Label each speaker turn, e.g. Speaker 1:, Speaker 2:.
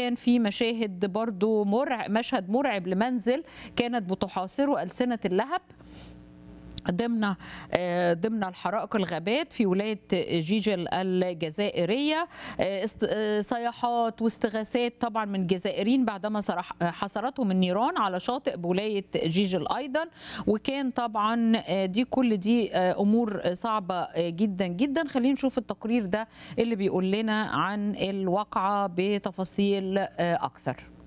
Speaker 1: وكان في مشاهد برضو مرعب مشهد مرعب لمنزل كانت بتحاصره ألسنة اللهب ضمن آه، ضمن الحرائق الغابات في ولايه جيجل الجزائريه آه، است- آه، صياحات واستغاثات طبعا من جزائريين بعدما صرح- حصرتهم النيران على شاطئ بولايه جيجل ايضا وكان طبعا آه، دي كل دي آه، امور صعبه آه، جدا جدا خلينا نشوف التقرير ده اللي بيقول لنا عن الواقعه بتفاصيل آه، اكثر